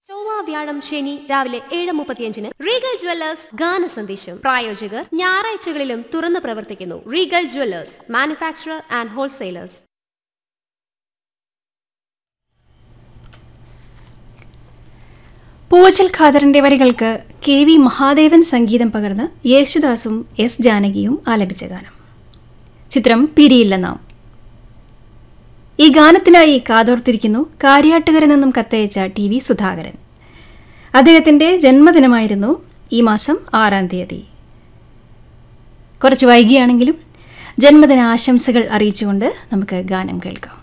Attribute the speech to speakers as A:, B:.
A: ചൊവ്വ വ്യാഴം ശനി രാവിലെ ഏഴ് മുപ്പത്തിയഞ്ചിന് റീഗൽ ജ്വല്ലേഴ്സ് ഗാന സന്ദേശം പ്രായോജകർ ഞായറാഴ്ചകളിലും തുറന്നു പ്രവർത്തിക്കുന്നു Regal jewellers manufacturer and wholesalers
B: Poovachal ഖാദറിന്റെ വരികൾക്ക് കെ വി മഹാദേവൻ സംഗീതം പകർന്ന് യേശുദാസും എസ് ജാനകിയും ആലപിച്ച ഗാനം ചിത്രം പിരിയില്ല നാം ഈ ഗാനത്തിനായി കാതോർത്തിരിക്കുന്നു കാര്യാട്ടുകരയിൽ നിന്നും കത്തയച്ച ടി വി സുധാകരൻ അദ്ദേഹത്തിന്റെ ജന്മദിനമായിരുന്നു ഈ മാസം ആറാം തീയതി കുറച്ച് വൈകിയാണെങ്കിലും ജന്മദിന ആശംസകൾ അറിയിച്ചുകൊണ്ട് നമുക്ക് ഗാനം കേൾക്കാം